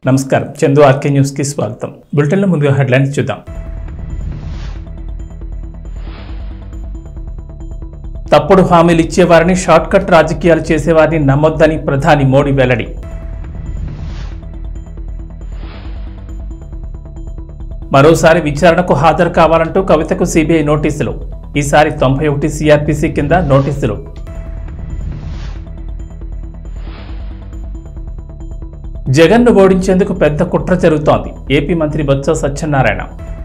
నమస్కారం Chandu RK news కి స్వాగతం బులెటిన్లో ముందుగా హెడ్లైన్స్ చూద్దాం తప్పుడు హామీలు ఇచ్చేవారిని షార్ట్ కట్ రాజకీయాలు చేసేవారిని నమ్మొద్దని ప్రధాని మోడీ వెల్లడి మరోసారి విచారణకు హాజరు కావాలంటూ కవితకు సిబిఐ నోటీసులు ఈసారి తొంభై ఒకటి సిఆర్పిసి కింద నోటీసులు జగన్ను ఓడించేందుకు పెద్ద కుట్ర జరుగుతోంది ఏపీ మంత్రి బొత్స సత్యనారాయణ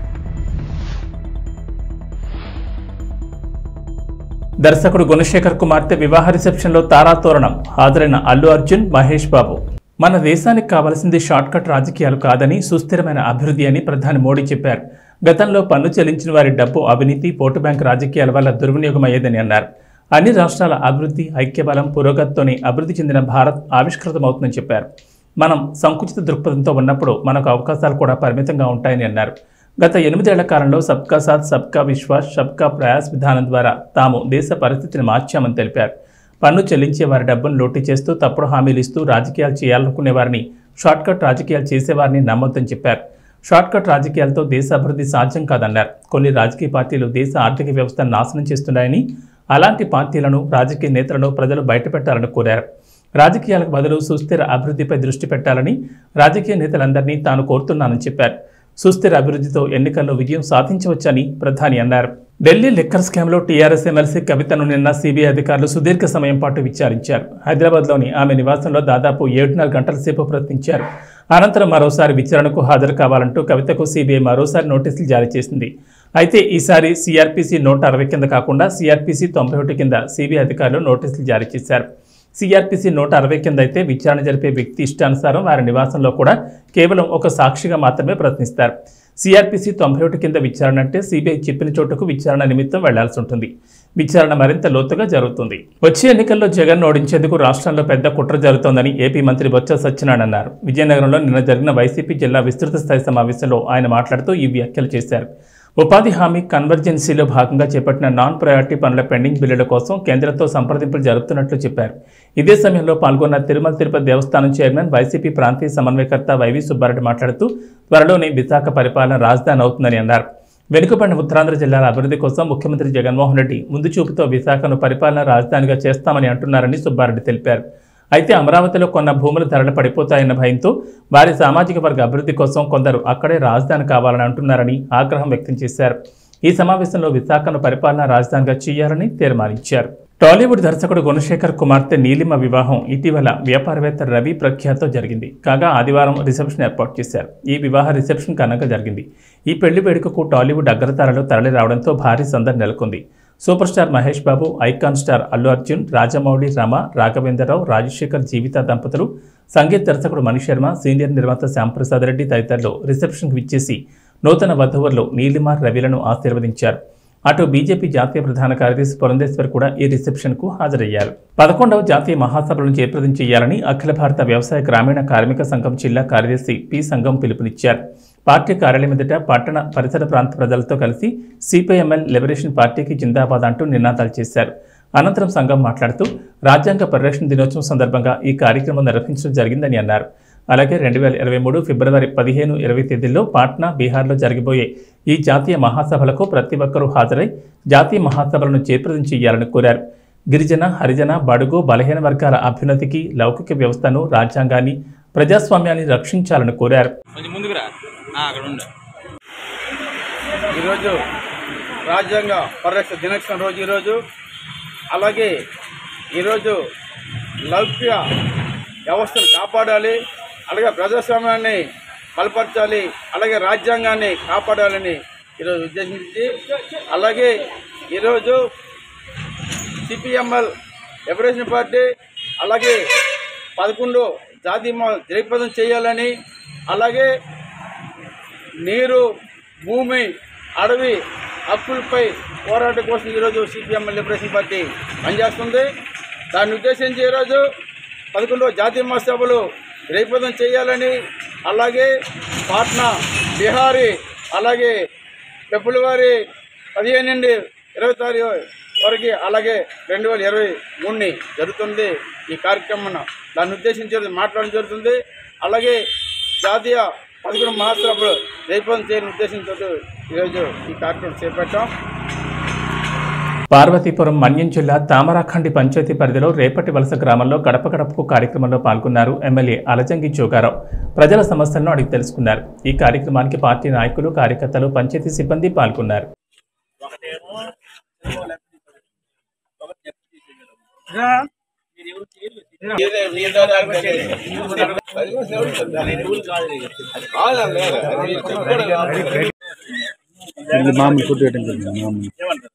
దర్శకుడు గుణశేఖర్ కుమార్తె వివాహ రిసెప్షన్లో తారాతోరణం హాజరైన అల్లు అర్జున్ మహేష్ బాబు మన దేశానికి కావలసింది షార్ట్ కట్ రాజకీయాలు కాదని సుస్థిరమైన అభివృద్ధి అని ప్రధాని మోడీ చెప్పారు గతంలో పన్ను చెల్లించిన వారి డబ్బు అవినీతి ఓటు బ్యాంక్ రాజకీయాల వల్ల దుర్వినియోగం అయ్యేదని అన్నారు అన్ని రాష్ట్రాల అభివృద్ధి ఐక్యబలం పురోగతితోనే అభివృద్ధి చెందిన భారత్ ఆవిష్కృతమవుతుందని చెప్పారు మనం సంకుచిత దృక్పథంతో ఉన్నప్పుడు మనకు అవకాశాలు కూడా పరిమితంగా ఉంటాయని అన్నారు గత ఎనిమిదేళ్ల కాలంలో సబ్కా సాత్ సబ్కా విశ్వాస్ సబ్కా ప్రయాస్ విధానం ద్వారా తాము దేశ పరిస్థితిని మార్చామని తెలిపారు పన్ను చెల్లించే వారి డబ్బును లూటీ చేస్తూ తప్పుడు హామీలు ఇస్తూ రాజకీయాలు చేయాలనుకునే వారిని షార్ట్కట్ రాజకీయాలు చేసేవారిని నమ్మొద్దని చెప్పారు షార్ట్కట్ రాజకీయాలతో దేశ అభివృద్ధి సాధ్యం కాదన్నారు కొన్ని రాజకీయ పార్టీలు దేశ ఆర్థిక వ్యవస్థను నాశనం చేస్తున్నాయని అలాంటి పార్టీలను రాజకీయ నేతలను ప్రజలు బయటపెట్టాలని కోరారు రాజకీయాలకు బదులు సుస్థిర అభివృద్ధిపై దృష్టి పెట్టాలని రాజకీయ నేతలందరినీ తాను కోరుతున్నానని చెప్పారు సుస్థిర అభివృద్ధితో ఎన్నికల్లో విజయం సాధించవచ్చని ప్రధాని అన్నారు ఢిల్లీ లిక్కర్ స్కామ్లో టీఆర్ఎస్ ఎమ్మెల్సీ కవితను నిన్న సిబిఐ అధికారులు సుదీర్ఘ సమయం పాటు విచారించారు హైదరాబాద్లోని ఆమె నివాసంలో దాదాపు ఏడున్నర గంటల సేపు ప్రయత్నించారు అనంతరం మరోసారి విచారణకు హాజరు కావాలంటూ కవితకు సిబిఐ మరోసారి నోటీసులు జారీ చేసింది అయితే ఈసారి సిఆర్పిసి నూట అరవై కింద కాకుండా సిఆర్పిసి తొంభై ఒకటి కింద సిబిఐ అధికారులు నోటీసులు జారీ చేశారు సిఆర్పిసి నూట అరవై కింద అయితే విచారణ జరిపే వ్యక్తి ఇష్టానుసారం వారి నివాసంలో కూడా కేవలం ఒక సాక్షిగా మాత్రమే ప్రయత్నిస్తారు సిఆర్పిసి తొంభై ఒకటి కింద విచారణ అంటే సిబిఐ చెప్పిన చోటుకు విచారణ నిమిత్తం వెళ్లాల్సి ఉంటుంది విచారణ మరింత లోతుగా జరుగుతుంది వచ్చే ఎన్నికల్లో జగన్ ఓడించేందుకు రాష్ట్రంలో పెద్ద కుట్ర జరుగుతోందని ఏపీ మంత్రి బొత్స సత్యనారాయణ అన్నారు విజయనగరంలో నిన్న జరిగిన వైసీపీ జిల్లా విస్తృత స్థాయి సమావేశంలో ఆయన మాట్లాడుతూ ఈ వ్యాఖ్యలు చేశారు ఉపాధి హామీ కన్వర్జెన్సీలో భాగంగా చేపట్టిన నాన్ ప్రయారిటీ పనుల పెండింగ్ బిల్లుల కోసం కేంద్రంతో సంప్రదింపులు జరుపుతున్నట్లు చెప్పారు ఇదే సమయంలో పాల్గొన్న తిరుమల తిరుపతి దేవస్థానం చైర్మన్ వైసీపీ ప్రాంతీయ సమన్వయకర్త వైవి సుబ్బారెడ్డి మాట్లాడుతూ త్వరలోనే విశాఖ పరిపాలన రాజధాని అవుతుందని అన్నారు వెనుకబడిన ఉత్తరాంధ్ర జిల్లాల అభివృద్ధి కోసం ముఖ్యమంత్రి జగన్మోహన్ రెడ్డి ముందు చూపుతో విశాఖను పరిపాలన రాజధానిగా చేస్తామని అంటున్నారని సుబ్బారెడ్డి తెలిపారు అయితే అమరావతిలో కొన్న భూముల ధరలు పడిపోతాయన్న భయంతో వారి సామాజిక వర్గ అభివృద్ధి కోసం కొందరు అక్కడే రాజధాని కావాలని అంటున్నారని ఆగ్రహం వ్యక్తం చేశారు ఈ సమావేశంలో విశాఖను పరిపాలనా రాజధానిగా చేయాలని తీర్మానించారు టాలీవుడ్ దర్శకుడు గుణశేఖర్ కుమార్తె నీలిమ వివాహం ఇటీవల వ్యాపారవేత్త రవి ప్రఖ్యాతో జరిగింది కాగా ఆదివారం రిసెప్షన్ ఏర్పాటు చేశారు ఈ వివాహ రిసెప్షన్ ఘనంగా జరిగింది ఈ పెళ్లి వేడుకకు టాలీవుడ్ అగ్రతారలు తరలి రావడంతో భారీ సందడి నెలకొంది super star Mahesh Babu icon star Allu Arjun Rajamouli Rama Raghavendra Rao Rajasekhar Jeevitha దంపతులు సంగీత దర్శకుడు మణిశర్మ సీనియర్ నిర్మాత శ్యాంప్రసాద్ రెడ్డి తదితరులు రిసెప్షన్కి విచ్చేసి నూతన వధువులు నీలిమ రవిలను ఆశీర్వదించారు అటు బీజేపీ జాతీయ ప్రధాన కార్యదర్శి పురంధేశ్వర్ కూడా ఈ రిసెప్షన్కు హాజరయ్యారు పదకొండవ జాతీయ మహాసభలను జయప్రదం చేయాలని అఖిల భారత వ్యవసాయ గ్రామీణ కార్మిక సంఘం జిల్లా కార్యదర్శి పి సంఘం పిలుపునిచ్చారు పార్టీ కార్యాలయం ఎదుట పట్టణ పరిసర ప్రాంత ప్రజలతో కలిసి సిపిఐఎంఎల్ లిబరేషన్ పార్టీకి జిందాబాద్ అంటూ నినాదాలు చేశారు అనంతరం సంఘం మాట్లాడుతూ రాజ్యాంగ పరిరక్షణ దినోత్సవం సందర్భంగా ఈ కార్యక్రమం నిర్వహించడం జరిగిందని అన్నారు అలాగే రెండు వేల ఇరవై మూడు ఫిబ్రవరి పదిహేను ఇరవై తేదీల్లో పాట్నా బీహార్లో జరగబోయే ఈ జాతీయ మహాసభలకు ప్రతి ఒక్కరూ హాజరై జాతీయ మహాసభలను జయప్రదం చేయాలని కోరారు గిరిజన హరిజన బడుగు బలహీన వర్గాల అభ్యున్నతికి లౌకిక వ్యవస్థను రాజ్యాంగాన్ని ప్రజాస్వామ్యాన్ని రక్షించాలని కోరారు కొంచెం ముందుకు రా ఆ, అక్కడ ఉండు ఈరోజు రాజ్యాంగ పరిరక్షణ దినోత్సవం రోజు ఈరోజు అలాగే ఈరోజు లౌకిక వ్యవస్థను కాపాడాలి అలాగే ప్రజాస్వామ్యాన్ని బలపరచాలి అలాగే రాజ్యాంగాన్ని కాపాడాలని ఈరోజు ఉద్దేశించి అలాగే ఈరోజు సిపిఎంఎల్ లిబరేషన్ పార్టీ అలాగే పదకొండు జాతీయ జయప్రదం చేయాలని అలాగే నీరు భూమి అడవి హక్కులపై పోరాటం కోసం ఈరోజు సిపిఎం లిబరేషన్ పార్టీ పనిచేస్తుంది దాన్ని ఉద్దేశించి ఈరోజు పదకొండవ జాతీయ మహాసభలు జయప్రదం చేయాలని అలాగే పాట్నా బీహారీ అలాగే ఫిబ్రవరి పదిహేను నుండి ఇరవై తారీఖు వరకు అలాగే రెండు వేల ఇరవై మూడుని జరుగుతుంది ఈ కార్యక్రమం దాన్ని ఉద్దేశించి ఈరోజు మాట్లాడడం జరుగుతుంది అలాగే జాతీయ పదకొండు మహాసభలు జయప్రదం చేయాలని ఉద్దేశంతో ఈరోజు ఈ కార్యక్రమం చేపట్టాం పార్వతీపురం మన్యం జిల్లా తామరాఖండి పంచాయతీ పరిధిలో రేపటి వలస గ్రామంలో గడప గడపకు కార్యక్రమంలో పాల్గొన్నారు ఎమ్మెల్యే అలజంగి జోగారావు ప్రజల సమస్యలను అడిగి తెలుసుకున్నారు ఈ కార్యక్రమానికి పార్టీ నాయకులు కార్యకర్తలు పంచాయతీ సిబ్బంది పాల్గొన్నారు మామూలు ఫుడ్ ఐటమ్ మామూలు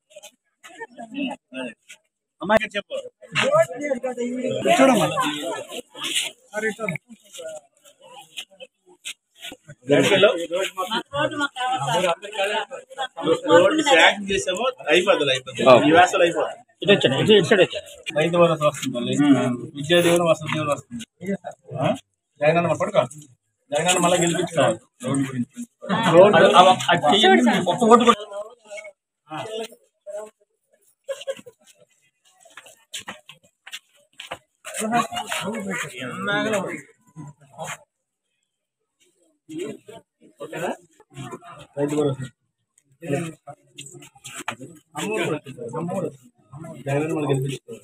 చేసామో అయిపోతుంది అయిపోతుంది ఈ వేసలు అయిపోతుంది రైతు భరోసా వస్తుంది విద్యా దీవెన వసతి దీవెన వస్తుంది ఆ? జగనన్న మా పడుకో జగనన్న మళ్ళీ గెలిపించుకోవాలి రోడ్డు గురించి రోడ్డు అవ- అది చెయ్యండి, మీరు ఒక్క ఓటు కూడా రైతు భరోసా అమ్మఒడి వచ్చింది అమ్మఒడి వచ్చింది జగనన్న మళ్ళీ గెలిపించుకోవాలి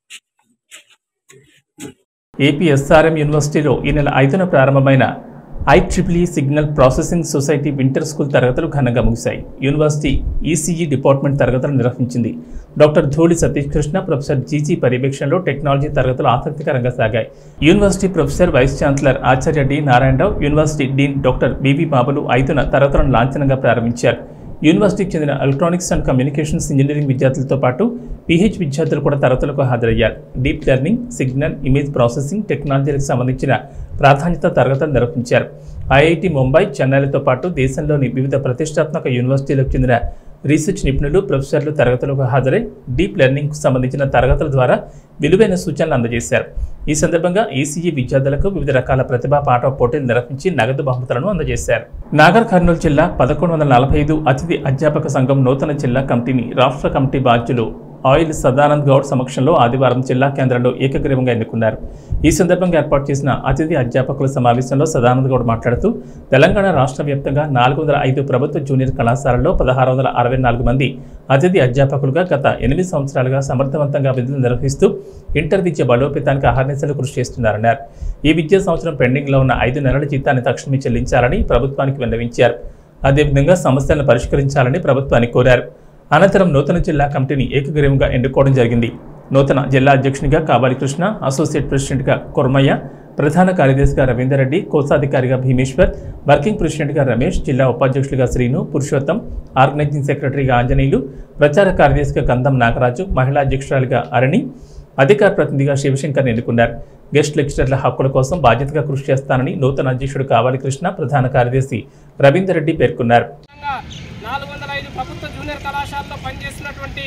ఏపీ ఎస్ఆర్ఎం యూనివర్సిటీలో ఈ నెల ఐదున ప్రారంభమైన I triple signal processing society winter school తరగతులు ఘనంగా ముగిశాయి యూనివర్సిటీ ఈసీఈ డిపార్ట్మెంట్ తరగతులు నిర్వహించింది doctor Dhuli Satish Krishna professor G G పర్యవేక్షణలో టెక్నాలజీ తరగతులు ఆసక్తికరంగా సాగాయి యూనివర్సిటీ ప్రొఫెసర్ వైస్ ఛాన్సలర్ ఆచార్య D Narayana Rao university dean doctor B V Babulu ఐదున తరగతులను లాంఛనంగా ప్రారంభించారు యూనివర్సిటీకి చెందిన ఎలక్ట్రానిక్స్ అండ్ కమ్యూనికేషన్స్ ఇంజనీరింగ్ విద్యార్థులతో పాటు పీహెచ్ విద్యార్థులు కూడా తరగతులకు హాజరయ్యారు deep learning signal image processing టెక్నాలజీలకు సంబంధించిన ప్రాధాన్యత తరగతులు నిర్వహించారు ఐఐటి ముంబై చెన్నైలతో పాటు దేశంలోని వివిధ ప్రతిష్టాత్మక యూనివర్సిటీలకు చెందిన రీసెర్చ్ నిపుణులు ప్రొఫెసర్లు తరగతులకు హాజరై డీప్ లెర్నింగ్కు సంబంధించిన తరగతుల ద్వారా విలువైన సూచనలు అందజేశారు ఈ సందర్భంగా ఈసీఈ విద్యార్థులకు వివిధ రకాల ప్రతిభా పాఠ పోటీలు నిర్వహించి నగదు బహుమతులను అందజేశారు నాగర్ కర్నూలు జిల్లా పదకొండు వందల నలభై ఐదు అతిథి అధ్యాపక సంఘం నూతన జిల్లా కమిటీని రాష్ట్ర కమిటీ బాధ్యులు ఆయిల్ సదానంద్ గౌడ్ సమక్షంలో ఆదివారం జిల్లా కేంద్రంలో ఏకగ్రీవంగా ఎన్నుకున్నారు ఈ సందర్భంగా ఏర్పాటు చేసిన అతిథి అధ్యాపకుల సమావేశంలో సదానంద్ గౌడ్ మాట్లాడుతూ తెలంగాణ రాష్ట్ర వ్యాప్తంగా నాలుగు వందల ఐదు ప్రభుత్వ జూనియర్ కళాశాలల్లో పదహారు వందల అరవై నాలుగు మంది అతిథి అధ్యాపకులుగా గత ఎనిమిది సంవత్సరాలుగా సమర్థవంతంగా విధులు నిర్వహిస్తూ ఇంటర్ విద్య బలోపేతానికి అహర్నిశలు కృషి చేస్తున్నారన్నారు ఈ విద్యా సంవత్సరం పెండింగ్లో ఉన్న ఐదు నెలల జీతాన్ని తక్షణమే చెల్లించాలని ప్రభుత్వానికి విన్నవించారు అదేవిధంగా సమస్యలను పరిష్కరించాలని ప్రభుత్వాన్ని కోరారు అనంతరం నూతన జిల్లా కమిటీని ఏకగ్రీవంగా ఎన్నుకోవడం జరిగింది నూతన జిల్లా అధ్యక్షునిగా కావాలి కృష్ణ అసోసియేట్ ప్రెసిడెంట్గా కుర్మయ్య ప్రధాన కార్యదర్శిగా రవీందర్ రెడ్డి కోశాధికారిగా భీమేశ్వర్ వర్కింగ్ ప్రెసిడెంట్గా రమేష్ జిల్లా ఉపాధ్యక్షులుగా శ్రీను పురుషోత్తం ఆర్గనైజింగ్ సెక్రటరీగా ఆంజనేయులు ప్రచార కార్యదర్శిగా గంధం నాగరాజు మహిళా అధ్యక్షురాలిగా అరణి అధికార ప్రతినిధిగా శివశంకర్ ఎన్నుకున్నారు గెస్ట్ లెక్చరర్ల హక్కుల కోసం బాధ్యతగా కృషి చేస్తానని నూతన అధ్యక్షుడు కావాలి కృష్ణ ప్రధాన కార్యదర్శి రవీందర్ రెడ్డి పేర్కొన్నారు విధంగా నాలుగు వందల ఐదు ప్రభుత్వ జూనియర్ కళాశాలలో పనిచేస్తున్నటువంటి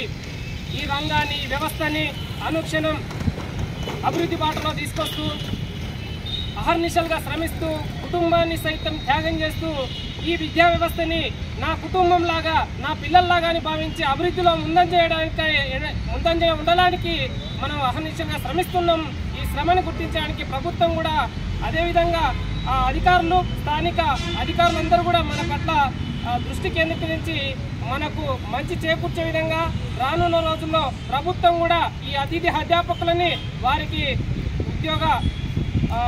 ఈ రంగాన్ని ఈ వ్యవస్థని అనుక్షణం అభివృద్ధి బాటలో తీసుకొస్తూ అహర్నిశలుగా శ్రమిస్తూ కుటుంబాన్ని సైతం త్యాగం చేస్తూ ఈ విద్యా వ్యవస్థని నా కుటుంబంలాగా నా పిల్లల్లాగాని భావించి అభివృద్ధిలో ముందంజ చేయడానికి ముందంజ ఉండడానికి మనం అహర్నిశలుగా శ్రమిస్తున్నాం ఈ శ్రమను గుర్తించడానికి ప్రభుత్వం కూడా అదేవిధంగా ఆ అధికారులు స్థానిక అధికారులందరూ కూడా మన పట్ల ఆ, దృష్టి కేంద్రీకరించి మనకు మంచి చేకూర్చే విధంగా రానున్న రోజుల్లో ప్రభుత్వం కూడా ఈ అతిథి అధ్యాపకులని వారికి ఉద్యోగ ఆ,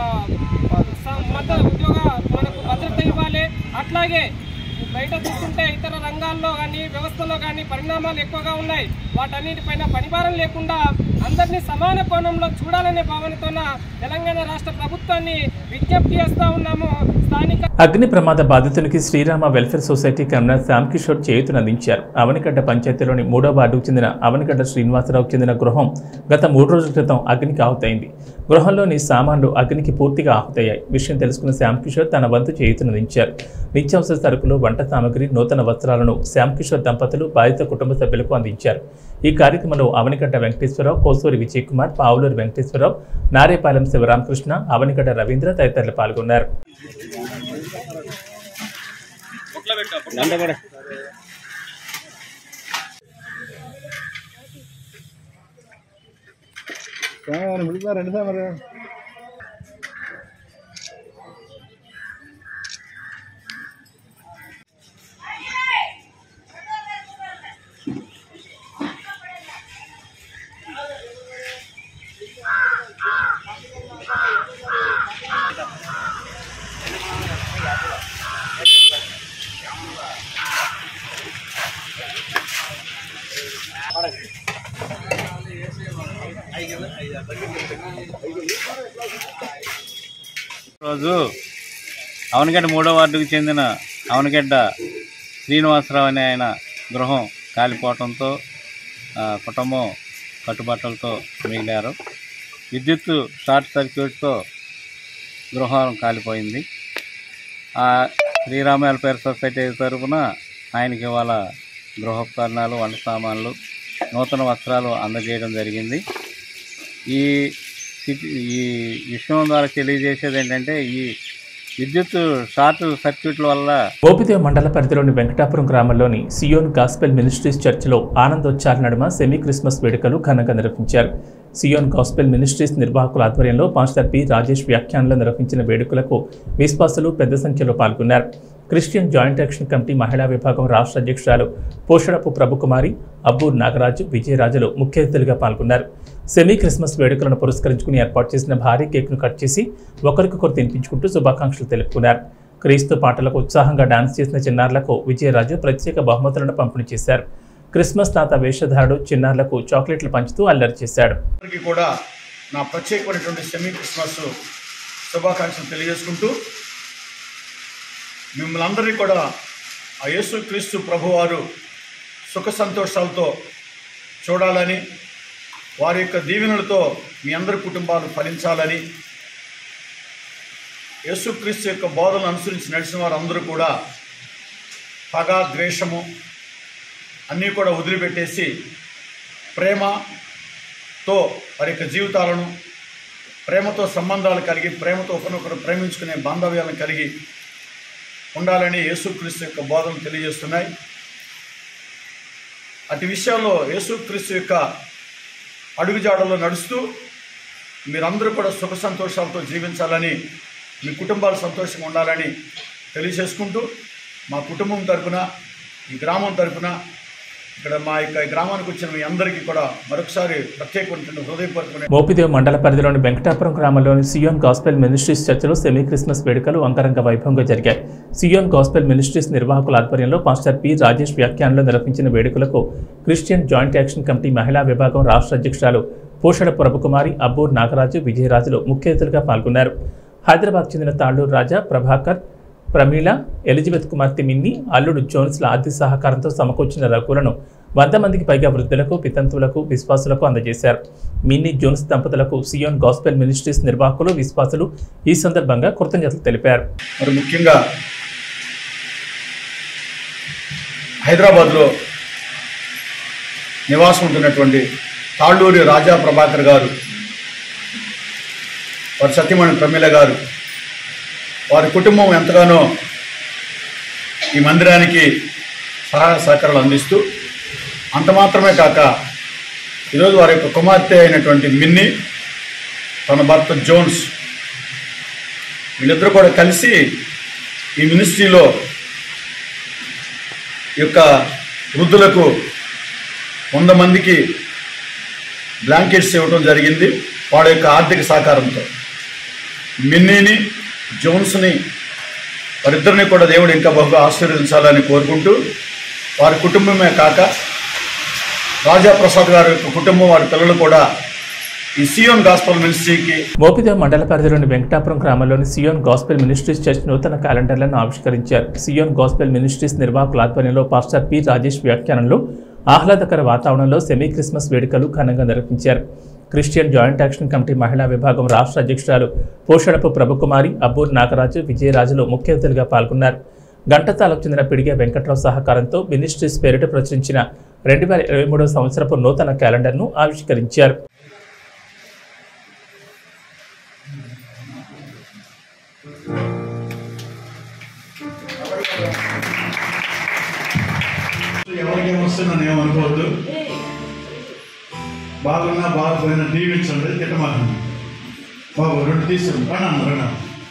స- మద్దతు ఉద్యోగ మనకు భద్రత ఇవ్వాలి అట్లాగే బయట చూస్తుంటే ఇతర రంగాల్లో కానీ వ్యవస్థలో కానీ పరిణామాలు ఎక్కువగా ఉన్నాయి వాటన్నిటిపైన పనిభారం లేకుండా అందరినీ సమాన కోణంలో చూడాలనే భావనతోన తెలంగాణ రాష్ట్ర ప్రభుత్వాన్ని విజ్ఞప్తి చేస్తా ఉన్నాము స్థానిక అగ్ని ప్రమాద బాధితునికి Srirama welfare society convener Shyam Kishore చేయూతనందించారు అవనిగడ్డ పంచాయతీలోని మూడో వార్డుకు చెందిన అవనిగడ్డ శ్రీనివాసరావుకు చెందిన గృహం గత మూడు రోజుల క్రితం అగ్నికి ఆహుతైంది గృహంలోని సామాన్లు అగ్నికి పూర్తిగా ఆహుతయ్యాయి విషయం తెలుసుకున్న శ్యామ్ కిషోర్ తన వంతు చేయూతనందించారు నిత్యావసర సరుకులు వంట సామగ్రి నూతన వస్త్రాలను శ్యామ్ కిషోర్ దంపతులు బాధిత కుటుంబ సభ్యులకు అందించారు ఈ కార్యక్రమంలో అవనిగడ్డ వెంకటేశ్వరరావు కోసూరి విజయ్ కుమార్ పావులూరు వెంకటేశ్వరరావు నారేపాలెం శివరామకృష్ణ అవనిగడ్డ రవీంద్ర తదితరులు పాల్గొన్నారు రెండు సార్ మరి రోజు అవనగడ్డ మూడో వార్డుకు చెందిన అవనగడ్డ శ్రీనివాసరావు అనే ఆయన గృహం కాలిపోవటంతో ఆ, కుటుంబం కట్టుబట్టలతో మిగిలారు విద్యుత్ షార్ట్ సర్క్యూట్తో గృహం కాలిపోయింది ఆ శ్రీరామ వెల్ఫేర్ సొసైటీ తరఫున ఆయనకి ఇవాళ గృహోపకరణాలు వంట సామాన్లు నూతన వస్త్రాలు అందజేయడం జరిగింది ఈ స్థితి ఈ విషయం ద్వారా తెలియజేసేది ఏంటంటే ఈ విద్యుత్ షార్ట్ సర్క్యూట్ల వల్ల మోపిదేవ్ మండల పరిధిలోని వెంకటాపురం గ్రామంలోని సియోన్ గాస్పెల్ మినిస్ట్రీస్ చర్చిలో ఆనందోచ్చార నడుమ సెమీ క్రిస్మస్ వేడుకలు ఘనంగా నిర్వహించారు సియోన్ గాస్పెల్ మినిస్ట్రీస్ నిర్వాహకుల ఆధ్వర్యంలో పాస్టర్ పి రాజేష్ వ్యాఖ్యానంలో నిర్వహించిన వేడుకలకు విశ్వాసులు పెద్ద సంఖ్యలో పాల్గొన్నారు క్రిస్టియన్ జాయింట్ యాక్షన్ కమిటీ మహిళా విభాగం రాష్ట్ర అధ్యక్షురాలు పోషడపు ప్రభుకుమారి అబ్బూర్ నాగరాజు విజయరాజులు ముఖ్య అతిథులుగా పాల్గొన్నారు సెమీ క్రిస్మస్ వేడుకలను పురస్కరించుకుని ఏర్పాటు చేసిన భారీ కేక్ను కట్ చేసి ఒకరికొకరు తినిపించుకుంటూ శుభాకాంక్షలు తెలుపుకున్నారు క్రీస్తు పాటలకు ఉత్సాహంగా డాన్స్ చేసిన చిన్నారులకు విజయరాజు ప్రత్యేక బహుమతులను పంపిణీ చేశారు క్రిస్మస్ తాత వేషధారుడు చిన్నారులకు చాక్లెట్లు పంచుతూ అల్లరి చేశాడు అందరికీ కూడా నా ప్రత్యేకమైనటువంటి సెమీ క్రిస్మస్ శుభాకాంక్షలు తెలియజేసుకుంటూ మిమ్మల్ని అందరినీ కూడా ఆ యేసు క్రీస్తు ప్రభువారు సుఖ సంతోషాలతో చూడాలని వారి యొక్క దీవెనలతో మీ అందరి కుటుంబాలు ఫలించాలని యేసుక్రీస్తు యొక్క బోధనలు అనుసరించి నడిచిన వారు అందరూ కూడా పగ ద్వేషము అన్నీ కూడా వదిలిపెట్టేసి ప్రేమతో వారి యొక్క జీవితాలను ప్రేమతో సంబంధాలు కలిగి ప్రేమతో ఒకరినొకరు ప్రేమించుకునే బాంధవ్యాలను కలిగి ఉండాలని యేసుక్రీస్తు యొక్క బోధనలు తెలియజేస్తున్నాయి అటు విషయాల్లో యేసుక్రీస్తు యొక్క అడుగుజాడల్లో నడుస్తూ మీరందరూ కూడా సుఖ సంతోషాలతో జీవించాలని మీ కుటుంబాలు సంతోషంగా ఉండాలని తెలియజేసుకుంటూ మా కుటుంబం తరపున ఈ గ్రామం తరపున ఇక్కడ మా యొక్క గ్రామానికి వచ్చిన మీ అందరికీ కూడా మరొకసారి ప్రత్యేకమైనటువంటి హృదయపూర్వకమైన మోపిదేవ్ మండల పరిధిలోని వెంకటాపురం గ్రామంలోని సియోన్ గాస్పెల్ మినిస్ట్రీస్ చర్చిలో సెమీ క్రిస్మస్ వేడుకలు అంగరంగ వైభవంగా జరిగాయి సియోన్ గాస్పెల్ మినిస్ట్రీస్ నిర్వాహకుల ఆధ్వర్యంలో పాస్టర్ పి రాజేష్ వ్యాఖ్యానంలో నిర్వహించిన వేడుకలకు క్రిస్టియన్ జాయింట్ యాక్షన్ కమిటీ మహిళా విభాగం రాష్ట్ర అధ్యక్షురాలు పోషడ ప్రభుకుమారి అబ్బూర్ నాగరాజు విజయరాజులు ముఖ్య అతిథులుగా పాల్గొన్నారు హైదరాబాద్ చెందిన తాళ్ళూరు రాజా ప్రభాకర్ ప్రమీల ఎలిజబెత్ కుమార్తె మిన్ని అల్లుడు జోన్స్ల ఆర్థిక సహకారంతో సమకూర్చిన రఘులను వంద మందికి పైగా వృద్ధులకు పితంతువులకు విశ్వాసులకు అందజేశారు మిన్ని జోన్స్ దంపతులకు సియోన్ గాస్పెల్ మినిస్ట్రీస్ నిర్వాహకులు విశ్వాసులు ఈ సందర్భంగా కృతజ్ఞతలు తెలిపారు మరి ముఖ్యంగా హైదరాబాద్లో నివాసం ఉంటున్నటువంటి తాళ్ళూరి రాజా ప్రభాకర్ గారు వారి సత్యమణి ప్రమీల గారు వారి కుటుంబం ఎంతగానో ఈ మందిరానికి సహాయ సహకారాలు అందిస్తూ అంత మాత్రమే కాక ఈరోజు వారి యొక్క కుమార్తె అయినటువంటి మిన్ని తన భర్త జోన్స్ వీళ్ళిద్దరూ కూడా కలిసి ఈ మినిస్ట్రీలో ఈ యొక్క వృద్ధులకు వంద మందికి బ్లాంకెట్స్ ఇవ్వడం జరిగింది వాడి యొక్క ఆర్థిక సహకారంతో మిన్నీని జోన్స్ని వారిద్దరిని కూడా దేవుడు ఇంకా బహుగా ఆశీర్వదించాలని కోరుకుంటూ వారి కుటుంబమే కాక రాజా ప్రసాద్ గారి యొక్క కుటుంబం వారి పిల్లలు కూడా ఈ సియోన్ గాస్పల్ మినిస్ట్రీకి మోపిదేవ్ మండల పరిధిలోని వెంకటాపురం గ్రామంలోని సియోన్ గాస్పెల్ మినిస్ట్రీస్ చర్చ్ నూతన క్యాలెండర్లను ఆవిష్కరించారు సియోన్ గాస్పెల్ మినిస్ట్రీస్ నిర్వాహకుల ఆధ్వర్యంలో పాస్టర్ పి రాజేష్ వ్యాఖ్యానంలో ఆహ్లాదకర వాతావరణంలో సెమీ క్రిస్మస్ వేడుకలు ఘనంగా నిర్వహించారు క్రిస్టియన్ జాయింట్ యాక్షన్ కమిటీ మహిళా విభాగం రాష్ట్ర అధ్యక్షురాలు పోషడపు ప్రభుకుమారి అబ్బూర్ నాగరాజు విజయరాజులు ముఖ్య అతిథులుగా పాల్గొన్నారు గంటతాలకు చెందిన పిడిగే వెంకట్రావు సహకారంతో మినిస్ట్రీస్ పేరిట ప్రచురించిన రెండు వేల ఇరవై మూడవ సంవత్సరపు నూతన క్యాలెండర్ను ఆవిష్కరించారు ఎవరికి వస్తుందని ఏమనుకోవద్దు బాగున్నా బాగుపోయినా దీవించండి తిట్టమాకండి బాబు రెండు తీసుకుని రణాను రణా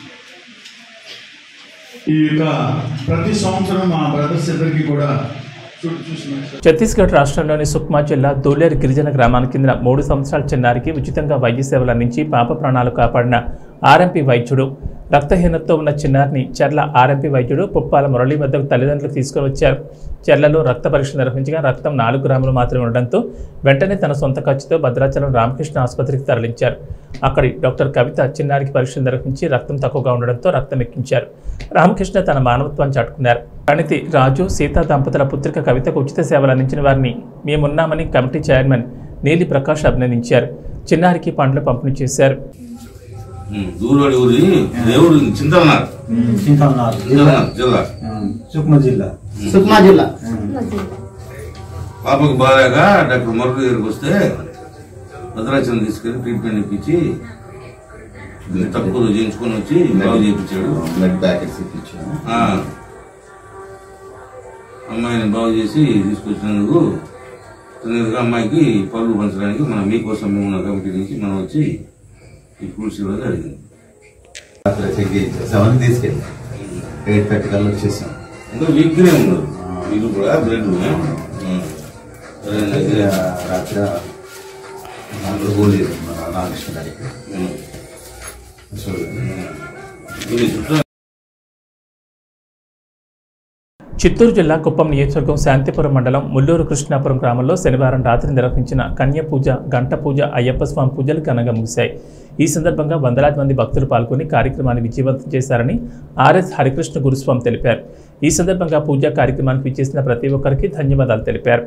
ఈ యొక్క ప్రతి సంవత్సరం మా బ్రదర్స్ ఇద్దరికి కూడా చూడు చూసిన ఛత్తీస్గఢ్ రాష్ట్రంలోని సుక్మా జిల్లా దోలేరు గిరిజన గ్రామానికి చెందిన మూడు సంవత్సరాల చిన్నారికి ఉచితంగా వైద్య సేవలు అందించి పాప ప్రాణాలు కాపాడిన ఆర్ఎంపీ వైద్యుడు రక్తహీనతతో ఉన్న చిన్నారిని చెర్ల ఆర్ఎంపీ వైద్యుడు పుప్పాల మురళి వద్దకు తల్లిదండ్రులు తీసుకుని వచ్చారు చెర్లలో రక్త పరీక్ష నిర్వహించగా రక్తం నాలుగు గ్రాములు మాత్రమే ఉండడంతో వెంటనే తన సొంత ఖర్చుతో భద్రాచలం రామకృష్ణ ఆసుపత్రికి తరలించారు అక్కడి డాక్టర్ కవిత చిన్నారికి పరీక్ష నిర్వహించి రక్తం తక్కువగా ఉండడంతో రక్తం ఎక్కించారు రామకృష్ణ తన మానవత్వాన్ని చాటుకున్నారు ప్రణితి రాజు సీతా దంపతుల పుత్రిక కవితకు ఉచిత సేవలు అందించిన వారిని మేమున్నామని కమిటీ చైర్మన్ నీలి ప్రకాష్ అభినందించారు చిన్నారికి పండ్లు పంపిణీ చేశారు దూరోడి ఊరి దేవుడు చింతలనార్ చింతలనార్ చింతలనార్ జిల్లా సుక్మా జిల్లా సుక్మా జిల్లా పాపకు బాగాగా డాక్టర్ మురళి దగ్గరికి వస్తే భద్రాచలం తీసుకెళ్లి ట్రీట్మెంట్ ఇప్పించి తక్కువ చేయించుకొని వచ్చి బాగు చేయించాడు బ్లడ్ ప్యాకెట్స్ ఇప్పించాను ఆ. అమ్మాయిని బాగు చేసి తీసుకొచ్చినందుకు తొమ్మిదిగా అమ్మాయికి పళ్ళు పంచడానికి మనం మీకోసం మేము ఉన్న కమిటీ నుంచి మనం వచ్చి ఈ ఫ్రూట్స్ ఇవ్వడం జరిగింది అక్కడ చెక్ చేసేసామని తీసుకెళ్ళి ఎయిట్ థర్టీ కల్లా వచ్చేసాం ఇంకా వీక్గానే ఉన్నారు వీళ్ళు కూడా బ్లడ్ రాత్రి రాత్రి నాలుగు గోల్ చేస్తున్నాను రామకృష్ణ గారికి సో చుట్టూ చిత్తూరు జిల్లా కుప్పం నియోజకవర్గం శాంతిపురం మండలం ముల్లూరు కృష్ణాపురం గ్రామంలో శనివారం రాత్రి నిర్వహించిన కన్య పూజ గంట పూజ అయ్యప్ప స్వామి పూజలు ఘనంగా ముగిశాయి ఈ సందర్భంగా వందలాది మంది భక్తులు పాల్గొని కార్యక్రమాన్ని విజయవంతం చేశారని ఆర్ఎస్ హరికృష్ణ గురుస్వామి తెలిపారు ఈ సందర్భంగా పూజా కార్యక్రమానికి విచ్చేసిన ప్రతి ఒక్కరికి ధన్యవాదాలు తెలిపారు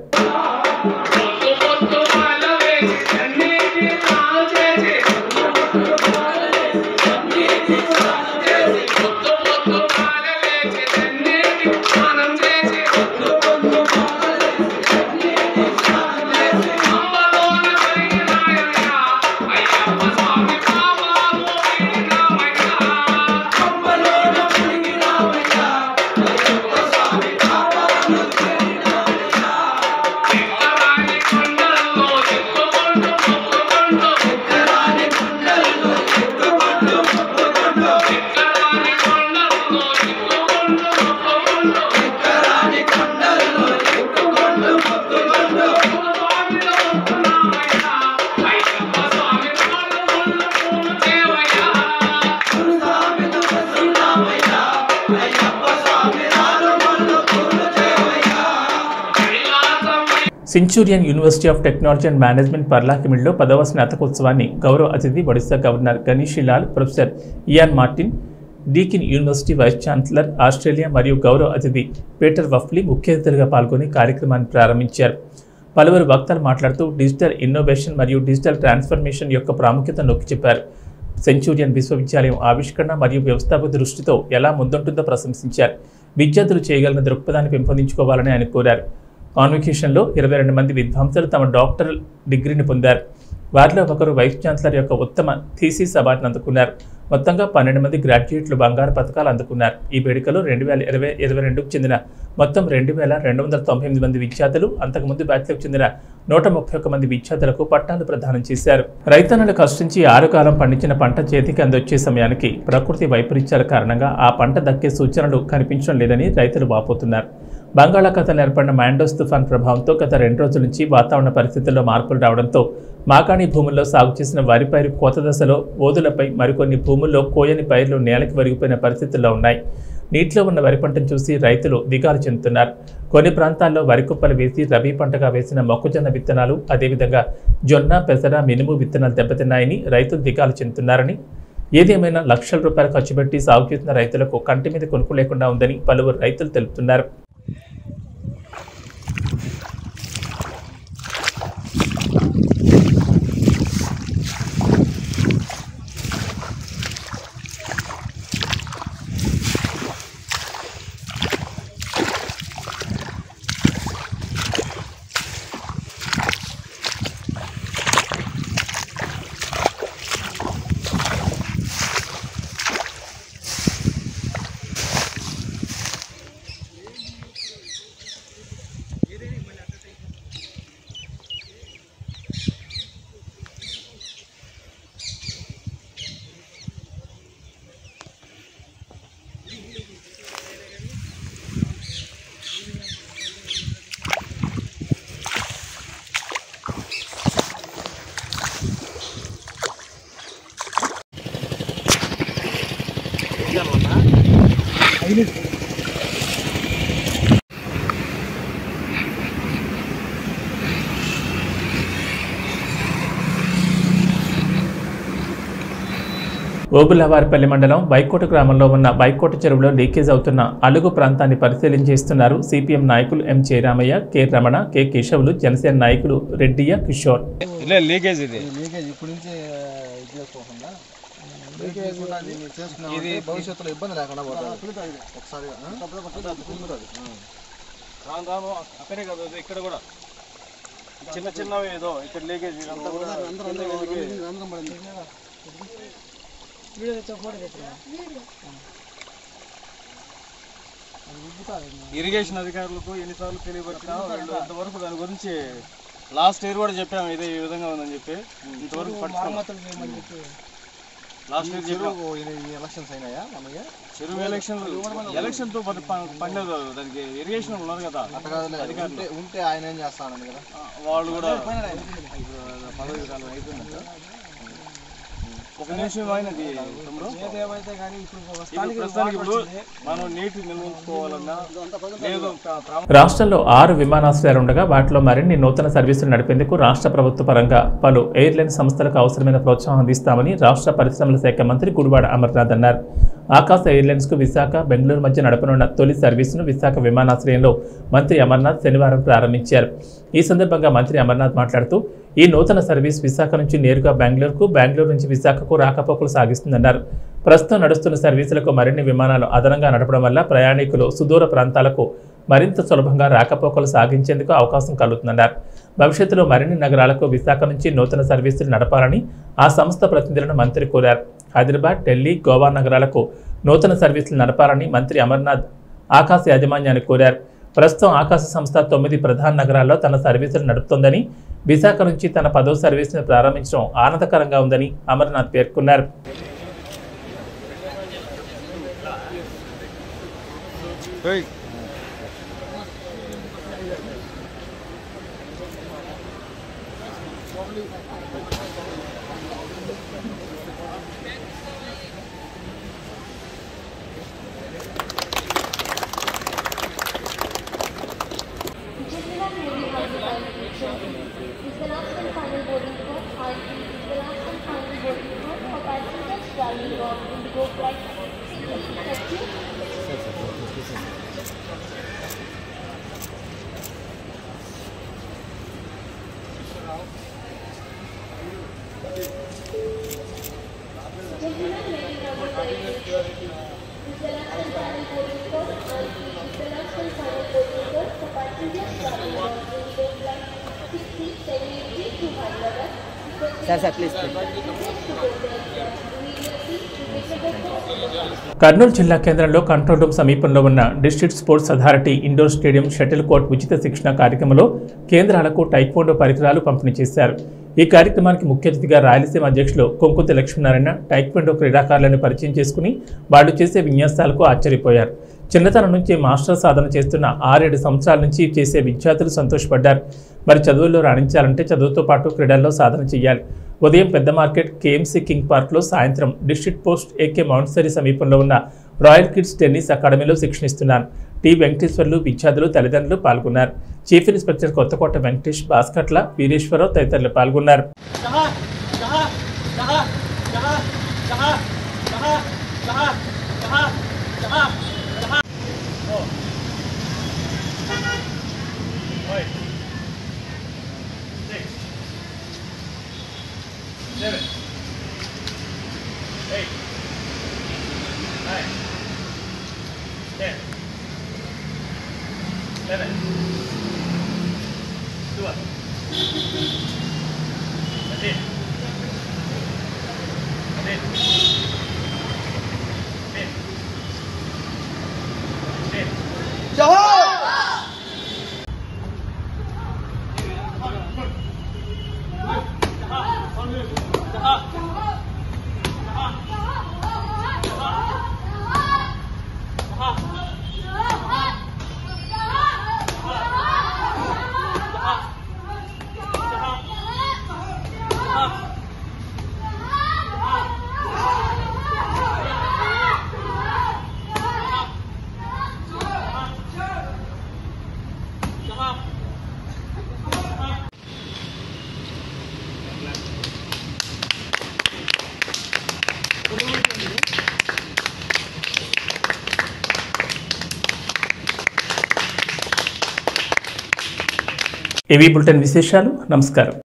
centurion university of technology and management పర్లాకిమిడ్లో పదవ స్నాతకోత్సవాన్ని గౌరవ అతిథి Odisha governor Ganeshi Lal professor Ian Martin Deakin university vice chancellor Australia మరియు గౌరవ అతిథి పీటర్ వఫ్లీ ముఖ్య అతిథులుగా పాల్గొని కార్యక్రమాన్ని ప్రారంభించారు పలువురు వక్తలు మాట్లాడుతూ డిజిటల్ ఇన్నోవేషన్ మరియు డిజిటల్ ట్రాన్స్ఫర్మేషన్ యొక్క ప్రాముఖ్యత నొక్కి చెప్పారు సెంచూరియన్ విశ్వవిద్యాలయం ఆవిష్కరణ మరియు వ్యవస్థాపక దృష్టితో ఎలా ముందుంటుందో ప్రశంసించారు విద్యార్థులు చేయగలిగిన దృక్పథాన్ని పెంపొందించుకోవాలని ఆయన కోరారు కాన్వికేషన్లో ఇరవై రెండు మంది విద్వాంసులు తమ డాక్టర్ డిగ్రీని పొందారు వారిలో ఒకరు వైస్ ఛాన్సలర్ యొక్క ఉత్తమ థీసిస్ అవార్డును అందుకున్నారు మొత్తంగా పన్నెండు మంది గ్రాడ్యుయేట్లు బంగారు పథకాలు అందుకున్నారు ఈ వేడుకలో రెండు వేల ఇరవై ఇరవై రెండుకు చెందిన మొత్తం రెండు వేల రెండు వందల తొంభై ఎనిమిది మంది విద్యార్థులు అంతకుముందు బ్యాచ్లకు చెందిన నూట ముప్పై ఒక్క మంది విద్యార్థులకు పట్టాలు ప్రదానం చేశారు రైతన్నులు కష్టించి ఆరు కాలం పండించిన పంట చేతికి అందొచ్చే సమయానికి ప్రకృతి వైపరీత్యాల కారణంగా ఆ పంట దక్కే సూచనలు కనిపించడం లేదని రైతులు వాపోతున్నారు బంగాళాఖాతంలో ఏర్పడిన మ్యాండోస్ తుఫాన్ ప్రభావంతో గత రెండు రోజుల నుంచి వాతావరణ పరిస్థితుల్లో మార్పులు రావడంతో మాకాణి భూముల్లో సాగు చేసిన వరి పైరు కోత దశలో ఓదులపై మరికొన్ని భూముల్లో కోయని పైర్లు నేలకి వరిగిపోయిన పరిస్థితుల్లో ఉన్నాయి నీటిలో ఉన్న వరి పంటను చూసి రైతులు దిగాలు చెందుతున్నారు కొన్ని ప్రాంతాల్లో వరి కుప్పలు వేసి రబీ పంటగా వేసిన మొక్కజొన్న విత్తనాలు అదేవిధంగా జొన్న పెసర మినుము విత్తనాలు దెబ్బతిన్నాయని రైతులు దిగాలు చెందుతున్నారని ఏదేమైనా లక్షల రూపాయలు ఖర్చు పెట్టి సాగు చేసిన రైతులకు కంటి మీద కొనుక్కు లేకుండా ఉందని పలువురు రైతులు తెలుపుతున్నారు ఓబులవారిపల్లి మండలం బైకోట గ్రామంలో ఉన్న బైకోట చెరువులో లీకేజ్ అవుతున్న అలుగు ప్రాంతాన్ని పరిశీలించేస్తున్నారు సిపిఎం నాయకులు M Jayaramaiah K Ramana K Keshavulu Janasena నాయకులు రెడ్డియ కిషోర్ ఇలా లీకేజ్ ఇది లీకేజ్ ఇప్పటి నుంచి ఇది చేసుకోకుండా లీకేజ్ దీన్ని చేసుకున్నాం ఇది భవిష్యత్తులో ఇబ్బంది లేకుండా పోతుంది ఒకసారి రాను రాను అక్కడే కదా ఇది ఇక్కడ కూడా చిన్న చిన్నవి ఏదో ఇక్కడ లీకేజ్ ఇదంతా కూడా ఇరిగేషన్ అధికారులకు ఎన్నిసార్లు తెలియబట్టినా వాళ్ళు ఇంతవరకు దాని గురించి లాస్ట్ ఇయర్ కూడా చెప్పాము ఇదే ఈ విధంగా ఉందని చెప్పి ఇంతవరకు పట్టుకోలేదు లాస్ట్ ఇయర్ చెప్పాము ఎలక్షన్స్ అయినాయా మనకి చెరువు ఎలక్షన్ ఎలక్షన్ తో పని పనిలేదు దానికి ఇరిగేషన్ ఉన్నారు కదా అధికారులు ఉంటే ఉంటే ఆయన ఏం చేస్తానని కదా వాళ్ళు కూడా ఇప్పుడు పదవి కాలం అయిపోయిందంట ఒక నిమిషం అయినది తమ్ముడు ఏదేమైతే కానీ ఇప్పుడు ఇప్పుడు ప్రస్తుతానికి ఇప్పుడు మనం నీటి నిల్వ ఉంచుకోవాలన్నా లేదు ప్ర- ప్ర- రాష్ట్రంలో ఆరు విమానాశ్రయాలు ఉండగా వాటిలో మరిన్ని నూతన సర్వీసులు నడిపేందుకు రాష్ట్ర ప్రభుత్వ పరంగా పలు ఎయిర్లైన్ సంస్థలకు అవసరమైన ప్రోత్సాహం అందిస్తామని రాష్ట్ర పరిశ్రమల శాఖ మంత్రి గుడివాడ అమర్నాథ్ అన్నారు ఆకాశ ఎయిర్లైన్స్కు విశాఖ బెంగళూరు మధ్య నడపనున్న తొలి సర్వీసును విశాఖ విమానాశ్రయంలో మంత్రి అమర్నాథ్ శనివారం ప్రారంభించారు ఈ సందర్భంగా మంత్రి అమర్నాథ్ మాట్లాడుతూ ఈ నూతన సర్వీస్ విశాఖ నుంచి నేరుగా బెంగళూరుకు బెంగళూరు నుంచి విశాఖకు రాకపోకలు సాగిస్తుందన్నారు ప్రస్తుతం నడుస్తున్న సర్వీసులకు మరిన్ని విమానాలు అదనంగా నడపడం వల్ల ప్రయాణికులు సుదూర ప్రాంతాలకు మరింత సులభంగా రాకపోకలు సాగించేందుకు అవకాశం కలుగుతుందన్నారు భవిష్యత్తులో మరిన్ని నగరాలకు విశాఖ నుంచి నూతన సర్వీసులు నడపాలని ఆ సంస్థ ప్రతినిధులను మంత్రి కోరారు హైదరాబాద్ ఢిల్లీ గోవా నగరాలకు నూతన సర్వీసులు నడపాలని మంత్రి అమర్నాథ్ ఆకాశ యాజమాన్యాన్ని కోరారు ప్రస్తుతం ఆకాశ సంస్థ తొమ్మిది ప్రధాన నగరాల్లో తన సర్వీసులు నడుపుతోందని విశాఖ నుంచి తన పదో సర్వీసును ప్రారంభించడం ఆనందకరంగా ఉందని అమర్నాథ్ పేర్కొన్నారు కర్నూలు జిల్లా కేంద్రంలో కంట్రోల్ రూమ్ సమీపంలో ఉన్న district sports authority indoor stadium shuttle court ఉచిత శిక్షణ కార్యక్రమంలో కేంద్రాలకు టైక్వాండో పరికరాలు పంపిణీ చేశారు ఈ కార్యక్రమానికి ముఖ్య అతిథిగా రాయలసీమ అధ్యక్షులు కొంకుతి లక్ష్మీనారాయణ టైక్వాండో క్రీడాకారులను పరిచయం చేసుకుని వాళ్ళు చేసే విన్యాసాలకు ఆశ్చర్యపోయారు చిన్నతనం నుంచి మాస్టర్ సాధన చేస్తున్న ఆరేడు సంవత్సరాల నుంచి చేసే విద్యార్థులు సంతోషపడ్డారు మరి చదువుల్లో రాణించాలంటే చదువుతో పాటు క్రీడల్లో సాధన చేయాలి ఉదయం పెద్ద మార్కెట్ కేఎంసీ కింగ్ పార్క్లో సాయంత్రం డిస్ట్రిక్ట్ పోస్ట్ ఏకే మౌంట్సరీ సమీపంలో ఉన్న రాయల్ కిడ్స్ టెన్నిస్ అకాడమీలో శిక్షణిస్తున్నారు టి వెంకటేశ్వర్లు విద్యార్థులు తల్లిదండ్రులు పాల్గొన్నారు చీఫ్ ఇన్స్పెక్టర్ కొత్తకోట వెంకటేష్ భాస్కట్ల వీరేశ్వరరావు తదితరులు పాల్గొన్నారు ఇవి బులెటిన్ విశేషాలు నమస్కారం